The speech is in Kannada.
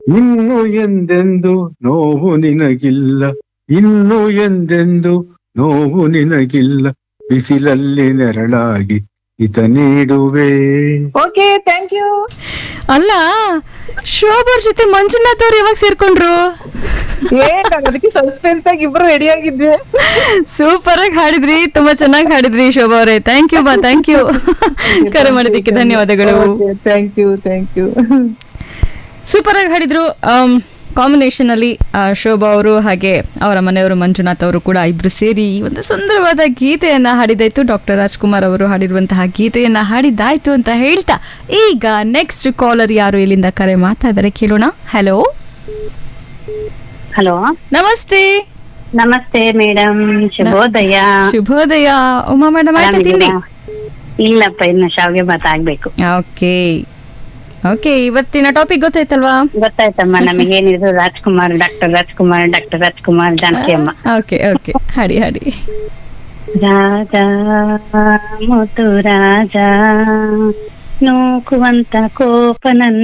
ಇನ್ನು ಎಂದೆಂದು ನೋವು ನಿನಗಿಲ್ಲ ಇನ್ನು ಎಂದೆಂದು ನೋವು ನಿನಗಿಲ್ಲ ಬಿಸಿಲಲ್ಲಿ ನೆರಳಾಗಿ ಹಿತ ನೀಡುವೆ ಓಕೆ ಥ್ಯಾಂಕ್ ಯು ಅಲ್ಲ ಶೋಭಾ ಅವ್ರ ಜೊತೆ ಮಂಜುನಾಥ್ ಅವ್ರು ಯಾವಾಗ ಸೇರ್ಕೊಂಡ್ರು ಏನ್ ನಾನ್ ಅದಕ್ಕೆ ಸಸ್ಪೆನ್ಸ್ ಆಗಿ ಇಬ್ರು ರೆಡಿ ಆಗಿದ್ವಿ ಸೂಪರ್ ಆಗಿ ಹಾಡಿದ್ರಿ ತುಂಬಾ ಚೆನ್ನಾಗಿ ಹಾಡಿದ್ರಿ ಶೋಭಾ ಅವರೇ ಥ್ಯಾಂಕ್ ಯು ಬಾ ಥ್ಯಾಂಕ್ ಯು ಕರೆ ಮಾಡಿದ್ದಕ್ಕೆ ಧನ್ಯವಾದಗಳು thank you thank you super ಆಗಿ ಹಾಡಿದ್ರು ಕಾಂಬಿನೇಷನ್ ಅಲ್ಲಿ ಆ, ಶೋಭಾ ಅವರು ಹಾಗೆ ಅವರ ಮನೆಯವರು ಮಂಜುನಾಥ್ ಅವರು ಕೂಡ ಇಬ್ರು ಸೇರಿ ಈ ಒಂದು ಸುಂದರವಾದ ಗೀತೆಯನ್ನ ಹಾಡಿದಾಯ್ತು ಡಾಕ್ಟರ್ ರಾಜ್ಕುಮಾರ್ ಅವರು ಹಾಡಿರುವಂತಹ ಗೀತೆಯನ್ನ ಹಾಡಿದ್ದಾಯ್ತು ಅಂತ ಹೇಳ್ತಾ ಈಗ ನೆಕ್ಸ್ಟ್ ಕಾಲರ್ ಯಾರು ಇಲ್ಲಿಂದ ಕರೆ ಮಾಡ್ತಾ ಇದ್ದಾರೆ ಕೇಳೋಣ ಹಲೋ ಹಲೋ ನಮಸ್ತೆ ನಮಸ್ತೆ ಮೇಡಮ್ ಶುಭೋದಯ ಶುಭೋದಯ ಉಮಾ ಮೇಡಮ್ ಆಯ್ತಾ ತಿಂಡಿ ಆರಾಮಿದ್ದೀರಾ? ಇಲ್ಲಪ್ಪ ಇನ್ನು ಶಾವಿಗೆ ಭಾತ್ ಆಗ್ಬೇಕು ಓಕೆ ಓಕೆ ಇವತ್ತಿನ ಟಾಪಿಕ್ ಗೊತ್ತಾಯ್ತಲ್ವಾ ಗೊತ್ತಾಯ್ತಮ್ಮ ನಮಗೇನಿದ್ರು ರಾಜ್ಕುಮಾರ್ ಡಾಕ್ಟರ್ ರಾಜ್ಕುಮಾರ್ ಡಾಕ್ಟರ್ ರಾಜ್ಕುಮಾರ್ ಜಾನಕಿ ಅಮ್ಮ ಓಕೆ ಓಕೆ ಹಾಡಿ ಹಾಡಿ ರಾಜ ಮುತು ರಾಜ ನೂಕುವಂತ ಕೋಪನನ್ನು